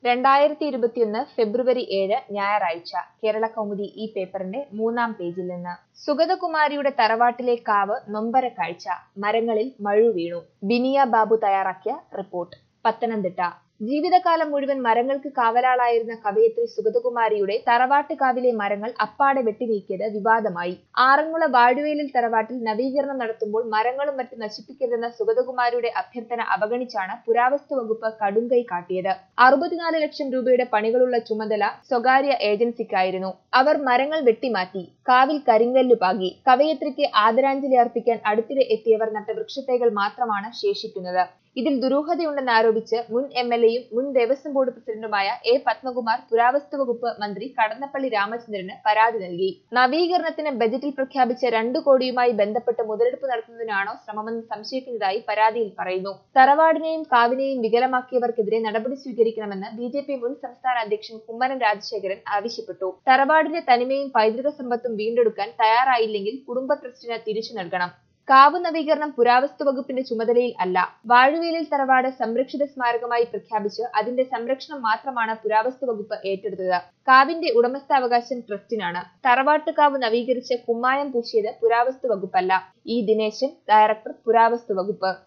രണ്ടായിരത്തി ഇരുപത്തിയൊന്ന് ഫെബ്രുവരി ഏഴ് ഞായറാഴ്ച കേരള കൗമുദി ഈ പേപ്പറിന്റെ മൂന്നാം പേജിൽ നിന്ന് സുഗതകുമാരിയുടെ തറവാട്ടിലെ കാവ് നൊമ്പര കാഴ്ച മരങ്ങളിൽ മഴു വീണു ബിനിയ ബാബു തയ്യാറാക്കിയ റിപ്പോർട്ട് പത്തനംതിട്ട ജീവിതകാലം മുഴുവൻ മരങ്ങൾക്ക് കാവലാളായിരുന്ന കവയത്രി സുഗതകുമാരിയുടെ തറവാട്ട് കാവിലെ മരങ്ങൾ അപ്പാടെ വെട്ടിനീക്കിയത് വിവാദമായി ആറന്മുള വാഴുവേലിൽ തറവാട്ടിൽ നവീകരണം നടത്തുമ്പോൾ മരങ്ങളും മറ്റും നശിപ്പിക്കരുതെന്ന സുഗതകുമാരിയുടെ അഭ്യർത്ഥന അവഗണിച്ചാണ് പുരാവസ്തു വകുപ്പ് കടുങ്കൈ കാട്ടിയത് അറുപത്തിനാല് ലക്ഷം രൂപയുടെ പണികളുള്ള ചുമതല സ്വകാര്യ ഏജൻസിക്കായിരുന്നു അവർ മരങ്ങൾ വെട്ടിമാറ്റി കാവിൽ കരിങ്കല്ലു പാകി കവയത്രിക്ക് ആദരാഞ്ജലി അർപ്പിക്കാൻ അടുത്തിടെ എത്തിയവർ നട്ട വൃക്ഷത്തൈകൾ മാത്രമാണ് ശേഷിക്കുന്നത് ഇതിൽ ദുരൂഹതയുണ്ടെന്ന് ആരോപിച്ച് മുൻ എം എൽ എയും മുൻ ദേവസ്വം ബോർഡ് പ്രസിഡന്റുമായ എ പത്മകുമാർ പുരാവസ്തു വകുപ്പ് മന്ത്രി കടന്നപ്പള്ളി രാമചന്ദ്രന് പരാതി നൽകി നവീകരണത്തിന് ബജറ്റിൽ പ്രഖ്യാപിച്ച രണ്ടു കോടിയുമായി ബന്ധപ്പെട്ട് മുതലെടുപ്പ് നടത്തുന്നതിനാണോ ശ്രമമെന്ന് സംശയിക്കുന്നതായി പരാതിയിൽ പറയുന്നു തറവാടിനെയും കാവിനെയും വികലമാക്കിയവർക്കെതിരെ നടപടി സ്വീകരിക്കണമെന്ന് ബി ജെ പി മുൻ സംസ്ഥാന അധ്യക്ഷൻ കുമ്മനം രാജശേഖരൻ ആവശ്യപ്പെട്ടു തറവാടിന്റെ തനിമയും പൈതൃക സമ്പത്തും വീണ്ടെടുക്കാൻ തയ്യാറായില്ലെങ്കിൽ കുടുംബ ട്രസ്റ്റിന് തിരിച്ചു നൽകണം കാവ് നവീകരണം പുരാവസ്തു വകുപ്പിന്റെ ചുമതലയിൽ അല്ല വാഴുവേലിൽ തറവാട് സംരക്ഷിത സ്മാരകമായി പ്രഖ്യാപിച്ച് അതിന്റെ സംരക്ഷണം മാത്രമാണ് പുരാവസ്തു വകുപ്പ് ഏറ്റെടുത്തത് കാവിന്റെ ഉടമസ്ഥാവകാശം ട്രസ്റ്റിനാണ് തറവാട്ടുകാവ് നവീകരിച്ച് കുമ്മായം പൂശിയത് പുരാവസ്തു വകുപ്പല്ല ഇ ദിനേശൻ ഡയറക്ടർ പുരാവസ്തു വകുപ്പ്